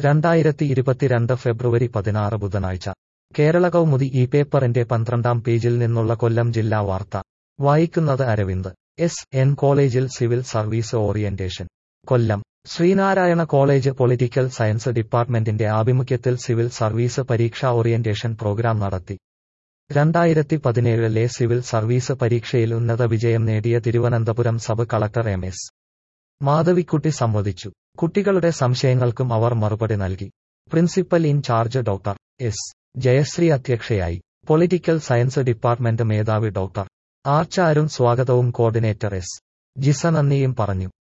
രണ്ടായിരത്തി ഇരുപത്തിരണ്ട് ഫെബ്രുവരി പതിനാറ് ബുധനാഴ്ച കേരള കൗമുദി ഈ പേപ്പറിന്റെ പന്ത്രണ്ടാം പേജിൽ നിന്നുള്ള കൊല്ലം ജില്ലാ വാർത്ത വായിക്കുന്നത് അരവിന്ദ് എസ് എൻ കോളേജിൽ civil service orientation Kollam Sreenarayana college political science ഡിപ്പാർട്ട്മെന്റിന്റെ ആഭിമുഖ്യത്തിൽ സിവിൽ സർവീസ് പരീക്ഷാ ഓറിയന്റേഷൻ പ്രോഗ്രാം നടത്തി രണ്ടായിരത്തി പതിനേഴിലെ സിവിൽ സർവീസ് പരീക്ഷയിൽ ഉന്നത വിജയം നേടിയ Thiruvananthapuram sub collector M S Madhavikutty സംവദിച്ചു കുട്ടികളുടെ സംശയങ്ങൾക്കും അവർ മറുപടി നൽകി principal in charge doctor S Jayasree അധ്യക്ഷയായി പൊളിറ്റിക്കൽ സയൻസ് ഡിപ്പാർട്ട്മെന്റ് മേധാവി ഡോക്ടർ ആർച്ച അരുൺ സ്വാഗതവും കോർഡിനേറ്റർ എസ് ജിസ നന്ദിയും പറഞ്ഞു